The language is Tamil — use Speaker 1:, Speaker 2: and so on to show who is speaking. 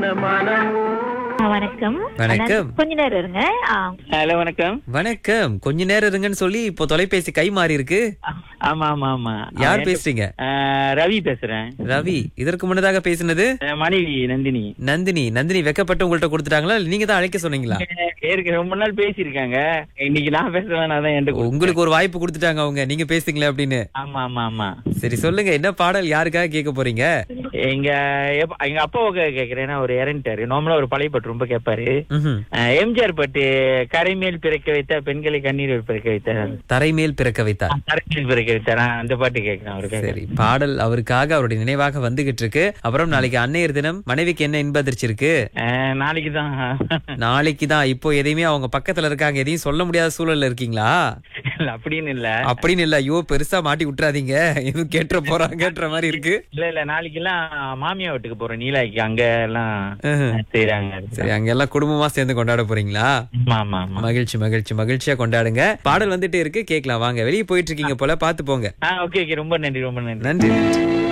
Speaker 1: மனமோ
Speaker 2: ஆ, வணக்கம்
Speaker 3: வணக்கம்.
Speaker 2: அண்ணா, கொஞ்ச நேரம் இருங்க ஆ,
Speaker 1: ஹலோ வணக்கம்
Speaker 3: வணக்கம் கொஞ்ச நேரம் இருங்கன்னு சொல்லி இப்போ தொலைபேசி கை மாறி இருக்கு
Speaker 1: ஆமா ஆமா ஆமா
Speaker 3: யார்
Speaker 1: ஆ,
Speaker 3: பேசுறீங்க
Speaker 1: ஆ, ரவி பேசுறேன்
Speaker 3: ரவி இதற்கு முன்னதாக பேசினது
Speaker 1: ஆ, மனைவி நந்தினி
Speaker 3: நந்தினி நந்தினி வெக்கப்பட்டு உங்கள்ட்ட கொடுத்துட்டாங்களா இல்ல நீங்க தான் அழைக்க சொன்னீங்களா
Speaker 1: ஏற்கனவே ரொம்ப நாள் பேசியிருக்காங்க இன்னைக்கு நான் பேச வேணாதான் என்கிட்ட கொடு-
Speaker 3: உங்களுக்கு ஒரு வாய்ப்பு கொடுத்துட்டாங்க அவங்க நீங்க பேசுங்களே அப்படின்னு
Speaker 1: ஆமா ஆமா ஆமா
Speaker 3: சரி சொல்லுங்க என்ன பாடல் யாருக்காக கேட்க போறீங்க
Speaker 1: எங்க எப்ப- எங்க அப்பாவுக்கு கேக்குறேன் ஏன்னா அவர் இறந்துட்டாரு நார்மலா ஒரு பழைய பாட்டு ரொம்ப கேட்பாரு
Speaker 3: ம்ஹும்.
Speaker 1: ஆ, எம்ஜிஆர் பாட்டு கரைமேல் பிறக்க வைத்த பெண்களை கண்ணீர் பிறக்க வைத்த
Speaker 3: தரை மேல் பிறக்க வைத்தார்
Speaker 1: கரைமேல் பிறக்க வைத்தார் ஆ, அந்த பாட்டு கேட்கிறேன் அவருக்கு
Speaker 3: சரி பாடல் அவருக்காக அவருடைய நினைவாக வந்துகிட்டு இருக்கு அப்புறம் நாளைக்கு அன்னையர் தினம் மனைவிக்கு என்ன இன்ப அதிர்ச்சி இருக்கு
Speaker 1: நாளைக்கு தான்
Speaker 3: நாளைக்கு தான் இப்போ எதையுமே அவங்க பக்கத்துல இருக்காங்க எதையும் சொல்ல முடியாத சூழல்ல இருக்கீங்களா
Speaker 1: இல்ல அப்படின்னு இல்ல
Speaker 3: அப்படின்னு இல்ல ஐயோ பெருசா மாட்டி விட்டுறாதீங்க எதுவும் கேட்டுற போறாங்கன்ற மாதிரி இருக்கு
Speaker 1: இல்ல இல்ல நாளைக்கு எல்லாம் மாமியா வீட்டுக்கு போறோம் நீலாய்க்கு அங்க எல்லாம்
Speaker 3: ம்ஹும்.
Speaker 1: செய்யறாங்க
Speaker 3: சரி அங்க எல்லாம் குடும்பமா சேர்ந்து கொண்டாட போறீங்களா
Speaker 1: ஆமா ஆமா ஆமா
Speaker 3: மகிழ்ச்சி மகிழ்ச்சி மகிழ்ச்சியா கொண்டாடுங்க பாடல் வந்துட்டே இருக்கு கேட்கலாம் வாங்க வெளியே போயிட்டு இருக்கீங்க போல பாத்து போங்க
Speaker 1: ஆ ஓகே ஓகே ரொம்ப நன்றி ரொம்ப நன்றி
Speaker 3: நன்றி